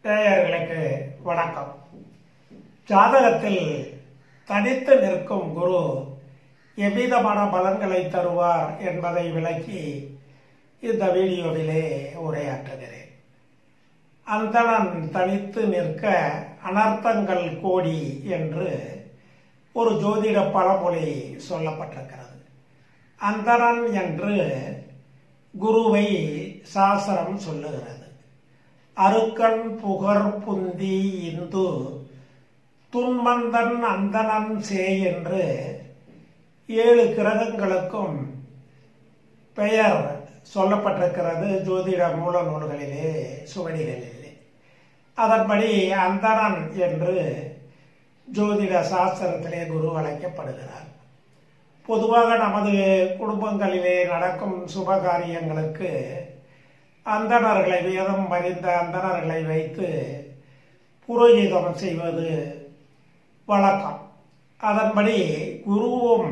நேயர்களுக்கு வணக்கம் ஜாதகத்தில் தனித்து நிற்கும் குரு எவ்விதமான பலன்களை தருவார் என்பதை விளக்கி இந்த வீடியோவிலே உரையாற்றுகிறேன் அந்தணன் தனித்து நிற்க அனர்த்தங்கள் கோடி என்று ஒரு ஜோதிட பழமொழி சொல்லப்பட்டிருக்கிறது அந்தணன் என்று குருவை சாஸ்திரம் சொல்லுகிறது அருக்கன் புகர் புந்தி இந்து துன்மந்தன் அந்தணன் சே என்று ஏழு கிரகங்களுக்கும் பெயர் சொல்லப்பட்டிருக்கிறது ஜோதிட மூல நூல்களிலே சுவடிகளிலே அதன்படி அந்தணன் என்று ஜோதிட சாஸ்திரத்திலே குரு அழைக்கப்படுகிறார் பொதுவாக நமது குடும்பங்களிலே நடக்கும் சுபகாரியங்களுக்கு அந்தணர்களை வேதம் அறிந்த அந்தணர்களை வைத்து புரோகிதம் செய்வது வழக்கம் அதன்படி குருவும்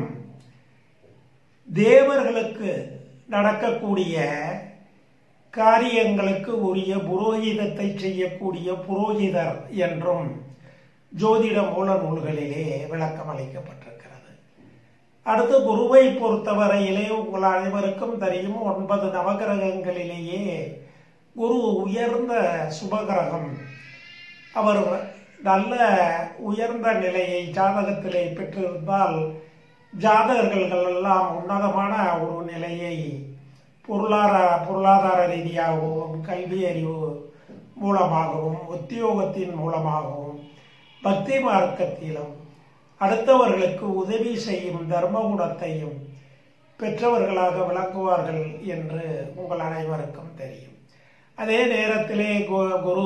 தேவர்களுக்கு நடக்கக்கூடிய காரியங்களுக்கு உரிய புரோகிதத்தை செய்யக்கூடிய புரோகிதர் என்றும் ஜோதிட மூல நூல்களிலே விளக்கம் அளிக்கப்பட்டிருக்கிறது அடுத்து குருவை பொறுத்தவரையிலே உங்கள் அனைவருக்கும் தெரியும் ஒன்பது நவகிரகங்களிலேயே குரு உயர்ந்த சுபகிரகம் அவர் நல்ல உயர்ந்த நிலையை ஜாதகத்திலே பெற்றிருந்தால் ஜாதகர்கள் எல்லாம் உன்னதமான ஒரு நிலையை பொருளாதார பொருளாதார ரீதியாகவும் கல்வி அறிவு மூலமாகவும் உத்தியோகத்தின் மூலமாகவும் பக்தி மார்க்கத்திலும் அடுத்தவர்களுக்கு உதவி செய்யும் தர்ம குணத்தையும் பெற்றவர்களாக விளங்குவார்கள் என்று உங்கள் அனைவருக்கும் தெரியும் அதே நேரத்திலே குரு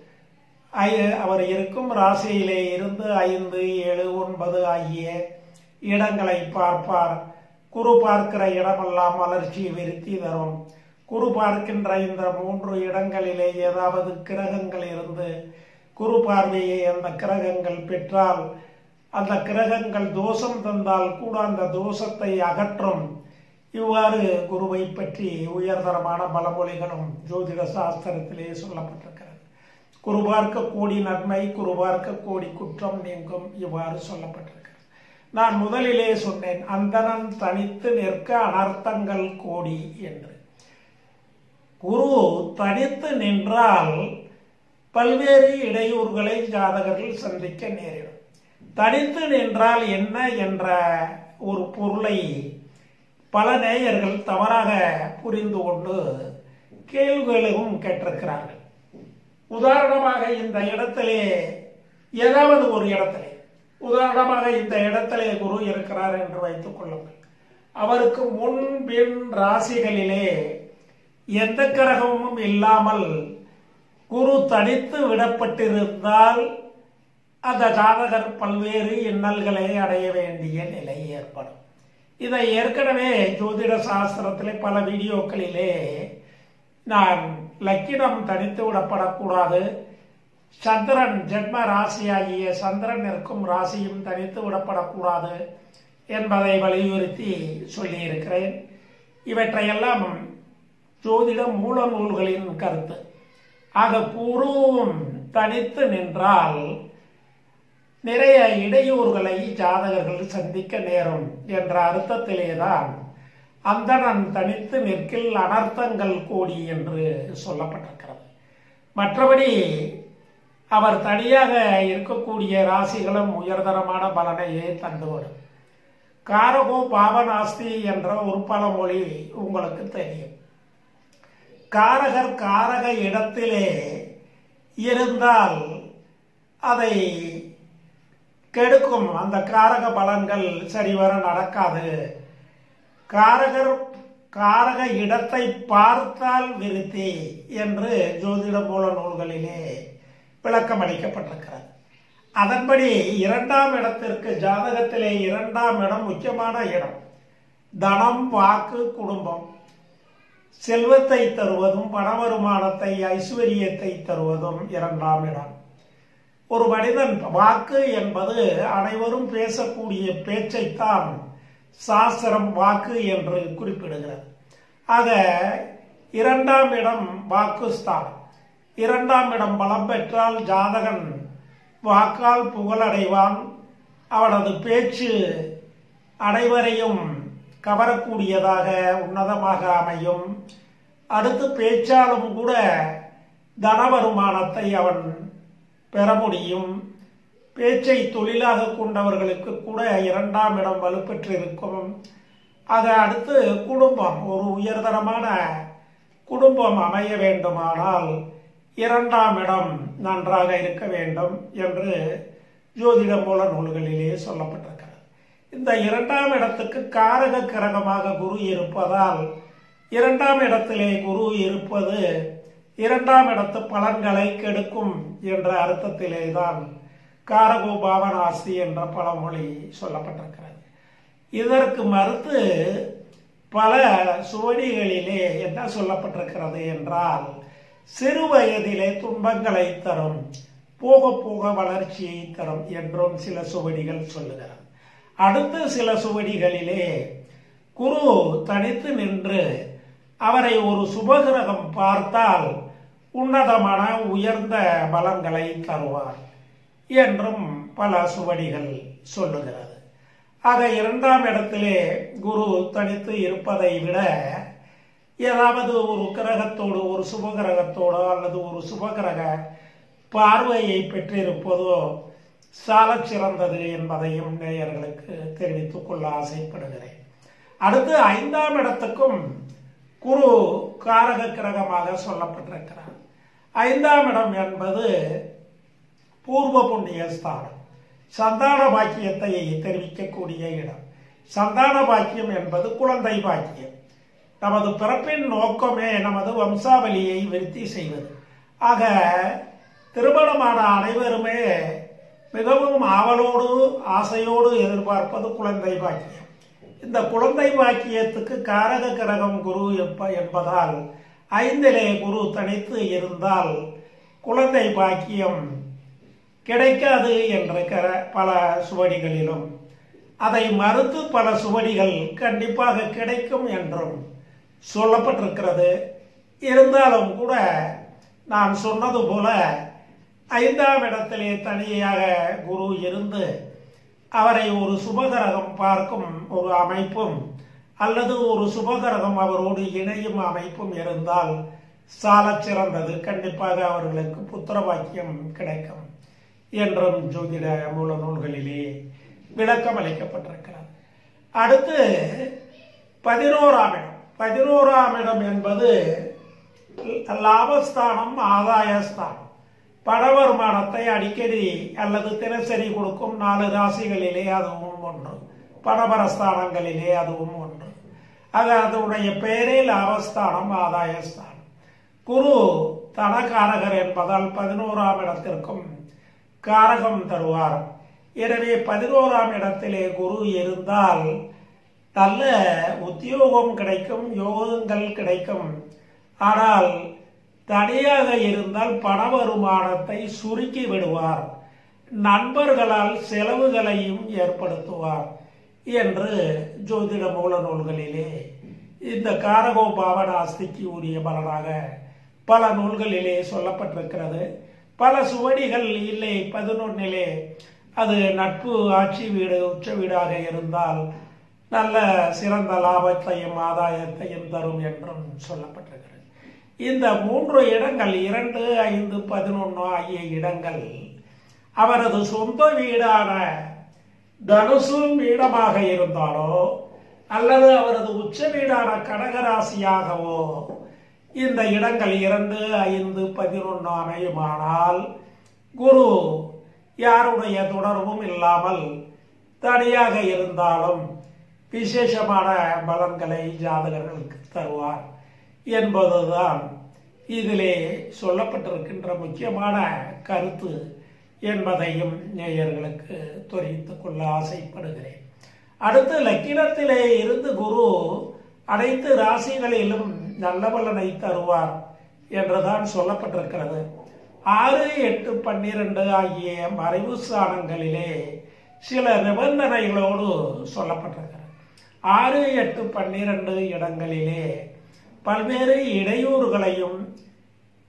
அவர் இருக்கும் ராசியிலே இருந்து ஐந்து ஏழு ஒன்பது ஆகிய இடங்களை பார்ப்பார் குரு பார்க்கிற இடமெல்லாம் வளர்ச்சி விருத்தி தரும் குரு பார்க்கின்ற இந்த மூன்று இடங்களிலே ஏதாவது கிரகங்கள் இருந்து குரு பார்வையை அந்த கிரகங்கள் பெற்றால் அந்த கிரகங்கள் தோஷம் தந்தால் கூட அந்த தோஷத்தை அகற்றும் இவ்வாறு குருவை பற்றி உயர்தரமான பலமொழிகளும் ஜோதிட சாஸ்திரத்திலே சொல்லப்பட்டிருக்கிறது குரு பார்க்க கோடி நன்மை குரு பார்க்க கோடி குற்றம் நீங்கும் இவ்வாறு சொல்லப்பட்டிருக்கிறது நான் முதலிலே சொன்னேன் அந்தனன் தனித்து நிற்க அனர்த்தங்கள் கோடி என்று குரு தனித்து நின்றால் பல்வேறு இடையூறுகளை ஜாதகர்கள் சந்திக்க நேரிடும் தனித்து நின்றால் என்ன என்ற ஒரு பொருளை பல நேயர்கள் தவறாக புரிந்து கொண்டு கேள்விகளும் கேட்டிருக்கிறார்கள் உதாரணமாக இந்த இடத்திலே ஏதாவது ஒரு இடத்திலே உதாரணமாக இந்த இடத்திலே குரு இருக்கிறார் என்று வைத்துக் கொள்ளுங்கள் அவருக்கு முன் பின் ராசிகளிலே எந்த கிரகமும் இல்லாமல் குரு தனித்து விடப்பட்டிருந்தால் அந்த ஜாதகர் பல்வேறு இன்னல்களை அடைய வேண்டிய நிலை ஏற்படும் இதை ஏற்கனவே ஜோதிட சாஸ்திரத்திலே பல வீடியோக்களிலே நான் லக்கினம் தனித்து விடப்படக்கூடாது சந்திரன் ஜென்ம ராசியாகிய சந்திரன் இருக்கும் ராசியும் தனித்து விடப்படக்கூடாது என்பதை வலியுறுத்தி சொல்லியிருக்கிறேன் இவற்றையெல்லாம் ஜோதிட மூல நூல்களின் கருத்து ஆக குருவும் தனித்து நின்றால் நிறைய இடையூறுகளை ஜாதகர்கள் சந்திக்க நேரும் என்ற அர்த்தத்திலேதான் அந்தணன் தனித்து நிற்கில் அனர்த்தங்கள் கோடி என்று சொல்லப்பட்டிருக்கிறது மற்றபடி அவர் தனியாக இருக்கக்கூடிய ராசிகளும் உயர்தரமான பலனையே தந்துவிடும் காரகோ பாவனாஸ்தி என்ற ஒரு பழமொழி உங்களுக்கு தெரியும் காரகர் காரக இடத்திலே இருந்தால் அதை கெடுக்கும் அந்த காரக பலன்கள் சரிவர நடக்காது காரகர் காரக இடத்தை பார்த்தால் விருத்தி என்று ஜோதிட மூல நூல்களிலே விளக்கம் அளிக்கப்பட்டிருக்கிறது அதன்படி இரண்டாம் இடத்திற்கு ஜாதகத்திலே இரண்டாம் இடம் முக்கியமான இடம் தனம் வாக்கு குடும்பம் செல்வத்தை தருவதும் பண வருமானத்தை ஐஸ்வர்யத்தை தருவதும் இரண்டாம் இடம் ஒரு மனிதன் வாக்கு என்பது அனைவரும் பேசக்கூடிய பேச்சைத்தான் சாஸ்திரம் வாக்கு என்று குறிப்பிடுகிறது ஆக இரண்டாம் இடம் வாக்குஸ்தானம் இரண்டாம் இடம் பலம் பெற்றால் ஜாதகன் வாக்கால் புகழடைவான் அவனது பேச்சு அனைவரையும் கவரக்கூடியதாக உன்னதமாக அமையும் அடுத்து பேச்சாலும் கூட தன வருமானத்தை அவன் பெற முடியும் பேச்சை தொழிலாக கொண்டவர்களுக்கு கூட இரண்டாம் இடம் வலுப்பெற்றிருக்கும் அதை அடுத்து குடும்பம் ஒரு உயர்தரமான குடும்பம் அமைய வேண்டுமானால் இரண்டாம் இடம் நன்றாக இருக்க வேண்டும் என்று ஜோதிட மூல நூல்களிலே சொல்லப்பட்டிருக்கிறது இந்த இரண்டாம் இடத்துக்கு காரக கிரகமாக குரு இருப்பதால் இரண்டாம் இடத்திலே குரு இருப்பது இரண்டாம் இடத்து பலன்களை கெடுக்கும் என்ற அர்த்தத்திலே தான் காரகோ பாவனாசி என்ற பழமொழி சொல்லப்பட்டிருக்கிறது இதற்கு மறுத்து பல சுவடிகளிலே என்ன சொல்லப்பட்டிருக்கிறது என்றால் சிறு வயதிலே துன்பங்களை தரும் போக போக வளர்ச்சியை தரும் என்றும் சில சுவடிகள் சொல்லுகிறது அடுத்த சில சுவடிகளிலே குரு தனித்து நின்று அவரை ஒரு சுபகிரகம் பார்த்தால் உன்னதமான உயர்ந்த பலன்களை தருவார் என்றும் பல சுவடிகள் சொல்லுகிறது ஆக இரண்டாம் இடத்திலே குரு தனித்து இருப்பதை விட ஏதாவது ஒரு கிரகத்தோடு ஒரு சுபகிரகத்தோடோ அல்லது ஒரு சுபகிரக பார்வையை பெற்றிருப்பதோ சால சிறந்தது என்பதையும் நேயர்களுக்கு தெரிவித்துக் கொள்ள ஆசைப்படுகிறேன் அடுத்து ஐந்தாம் இடத்துக்கும் குரு காரக கிரகமாக சொல்லப்பட்டிருக்கிறார் ஐந்தாம் இடம் என்பது பூர்வ புண்ணிய ஸ்தானம் சந்தான பாக்கியத்தை தெரிவிக்கக்கூடிய இடம் சந்தான பாக்கியம் என்பது குழந்தை பாக்கியம் நமது பிறப்பின் நோக்கமே நமது வம்சாவளியை விருத்தி செய்வது ஆக திருமணமான அனைவருமே மிகவும் ஆவலோடு ஆசையோடு எதிர்பார்ப்பது குழந்தை பாக்கியம் இந்த குழந்தை பாக்கியத்துக்கு காரக கிரகம் குரு எப்ப என்பதால் ஐந்திலே குரு தனித்து இருந்தால் குழந்தை பாக்கியம் கிடைக்காது என்ற பல சுவடிகளிலும் அதை மறுத்து பல சுவடிகள் கண்டிப்பாக கிடைக்கும் என்றும் சொல்லப்பட்டிருக்கிறது இருந்தாலும் கூட நான் சொன்னது போல ஐந்தாம் இடத்திலே தனியாக குரு இருந்து அவரை ஒரு சுபகரகம் பார்க்கும் ஒரு அமைப்பும் அல்லது ஒரு சுபகரகம் அவரோடு இணையும் அமைப்பும் இருந்தால் சால சிறந்தது கண்டிப்பாக அவர்களுக்கு புத்திர வாக்கியம் கிடைக்கும் என்றும் ஜோதிட மூல நூல்களிலே விளக்கம் அளிக்கப்பட்டிருக்கிறது அடுத்து பதினோராம் இடம் பதினோராம் இடம் என்பது லாபஸ்தானம் ஆதாயஸ்தானம் பண வருமானத்தை அடிக்கடி அல்லது தினசரி கொடுக்கும் நாலு ராசிகளிலே அதுவும் ஒன்று பணபரஸ்தானங்களிலே அதுவும் ஒன்று அது அதனுடைய பெயரே லாபஸ்தானம் ஆதாயஸ்தானம் குரு தனகாரகர் என்பதால் பதினோராம் இடத்திற்கும் காரகம் தருவார் எனவே பதினோராம் இடத்திலே குரு இருந்தால் நல்ல உத்தியோகம் கிடைக்கும் யோகங்கள் கிடைக்கும் ஆனால் தனியாக இருந்தால் பண வருமானத்தை சுருக்கி விடுவார் நண்பர்களால் செலவுகளையும் ஏற்படுத்துவார் என்று ஜோதிட மூல நூல்களிலே இந்த காரகோ பாவனாஸ்திக்கு உரிய பலனாக பல நூல்களிலே சொல்லப்பட்டிருக்கிறது பல சுவடிகள் இல்லை பதினொன்னிலே அது நட்பு ஆட்சி வீடு உச்ச வீடாக இருந்தால் நல்ல சிறந்த லாபத்தையும் ஆதாயத்தையும் தரும் என்றும் சொல்லப்பட்டிருக்கிறது இந்த மூன்று இடங்கள் இரண்டு ஐந்து பதினொன்று ஆகிய இடங்கள் அவரது சொந்த வீடான தனுசு வீடமாக இருந்தாலோ அல்லது அவரது உச்ச வீடான கடகராசியாகவோ இந்த இடங்கள் இரண்டு ஐந்து பதினொன்று அமையுமானால் குரு யாருடைய தொடர்பும் இல்லாமல் தனியாக இருந்தாலும் விசேஷமான பலன்களை ஜாதகர்களுக்கு தருவார் என்பதுதான் இதிலே சொல்லப்பட்டிருக்கின்ற முக்கியமான கருத்து என்பதையும் நேயர்களுக்கு தெரிவித்துக் கொள்ள ஆசைப்படுகிறேன் அடுத்து லக்கினத்திலே இருந்து குரு அனைத்து ராசிகளிலும் நல்ல பலனை தருவார் என்றுதான் சொல்லப்பட்டிருக்கிறது ஆறு எட்டு பன்னிரண்டு ஆகிய மறைவு ஸ்தானங்களிலே சில நிபந்தனைகளோடு சொல்லப்பட்டிருக்கிறது ஆறு எட்டு பன்னிரண்டு இடங்களிலே பல்வேறு இடையூறுகளையும்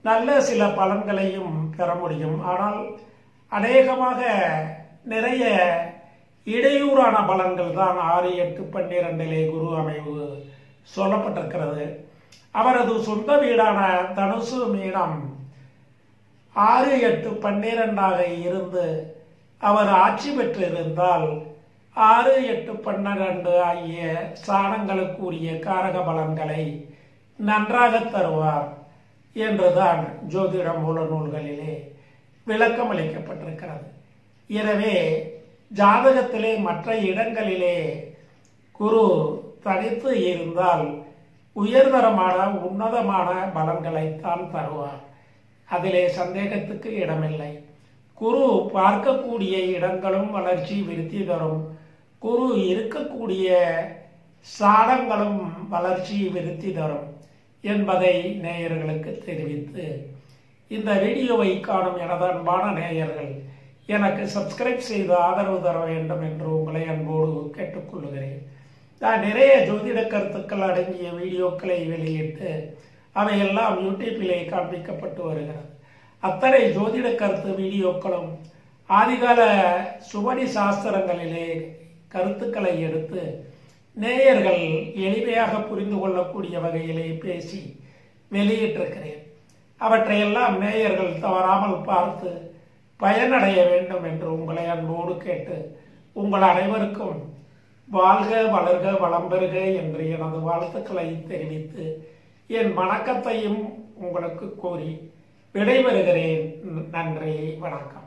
நல்ல சில பலன்களையும் பெற முடியும் ஆனால் அநேகமாக நிறைய இடையூறான பலன்கள் தான் ஆறு எட்டு பன்னிரெண்டிலே குரு அமைவு சொல்லப்பட்டிருக்கிறது அவரது சொந்த வீடான தனுசு மீனம் ஆறு எட்டு பன்னிரெண்டாக இருந்து அவர் ஆட்சி பெற்றிருந்தால் ஆறு எட்டு பன்னிரண்டு ஆகிய சாணங்களுக்குரிய காரக பலன்களை நன்றாக தருவார் என்றுதான் ஜோதிட மூல நூல்களிலே விளக்கம் அளிக்கப்பட்டிருக்கிறது எனவே ஜாதகத்திலே மற்ற இடங்களிலே குரு தனித்து இருந்தால் உயர்தரமான உன்னதமான பலன்களைத்தான் தருவார் அதிலே சந்தேகத்துக்கு இடமில்லை குரு பார்க்கக்கூடிய இடங்களும் வளர்ச்சி விருத்தி தரும் குரு இருக்கக்கூடிய சாடங்களும் வளர்ச்சி விருத்தி தரும் என்பதை நேயர்களுக்கு தெரிவித்து இந்த வீடியோவை காணும் எனது அன்பான நேயர்கள் எனக்கு சப்ஸ்கிரைப் செய்து ஆதரவு தர வேண்டும் என்று உங்களை அன்போடு கேட்டுக்கொள்கிறேன் நான் நிறைய ஜோதிட கருத்துக்கள் அடங்கிய வீடியோக்களை வெளியிட்டு அவையெல்லாம் யூடியூப்பிலே காண்பிக்கப்பட்டு வருகிறது அத்தனை ஜோதிட கருத்து வீடியோக்களும் ஆதிகால சுவடி சாஸ்திரங்களிலே கருத்துக்களை எடுத்து நேயர்கள் எளிமையாக புரிந்து கொள்ளக்கூடிய வகையிலே பேசி வெளியிட்டிருக்கிறேன் அவற்றையெல்லாம் நேயர்கள் தவறாமல் பார்த்து பயனடைய வேண்டும் என்று உங்களை அன்போடு கேட்டு உங்கள் அனைவருக்கும் வாழ்க வளர்க வளம் பெறுக என்று எனது வாழ்த்துக்களை தெரிவித்து என் வணக்கத்தையும் உங்களுக்கு கூறி விடைபெறுகிறேன் நன்றி வணக்கம்